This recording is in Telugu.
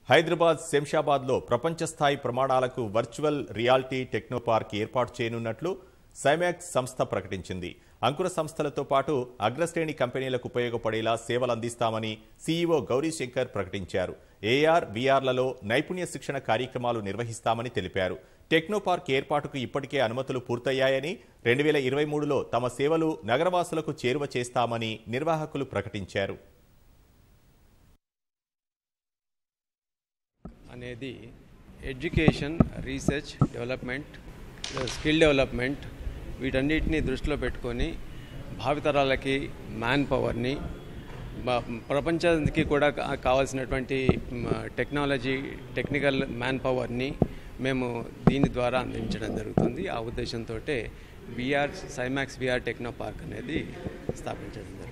హైదరాబాద్ శంషాబాద్లో ప్రపంచ స్థాయి ప్రమాణాలకు వర్చువల్ రియాలిటీ టెక్నోపార్క్ ఏర్పాటు చేయనున్నట్లు సైమాక్స్ సంస్థ ప్రకటించింది అంకుర సంస్థలతో పాటు అగ్రశ్రేణి కంపెనీలకు ఉపయోగపడేలా సేవలు అందిస్తామని సీఈఓ గౌరీశంకర్ ప్రకటించారు ఏఆర్ వీఆర్లలో నైపుణ్య శిక్షణ కార్యక్రమాలు నిర్వహిస్తామని తెలిపారు టెక్నోపార్క్ ఏర్పాటుకు ఇప్పటికే అనుమతులు పూర్తయ్యాయని రెండు వేల ఇరవై మూడులో తమ సేవలు నగరవాసులకు చేరువ చేస్తామని నిర్వాహకులు ప్రకటించారు అనేది education research development skill development వీటన్నిటిని దృష్టిలో పెట్టుకొని భావితరాలకి మ్యాన్ పవర్ని బ- ప్రపంచానికి కూడా కా- కావాల్సినటువంటి మ, టెక్నాలజీ టెక్నికల్ మ్యాన్ పవర్ని మేము దీని ద్వారా అందించడం జరుగుతుంది ఆ ఉద్దేశంతో విఆర్ సైమాక్స్ విఆర్ టెక్నో పార్క్ అనేది స్థాపించడం జరుగుతుంది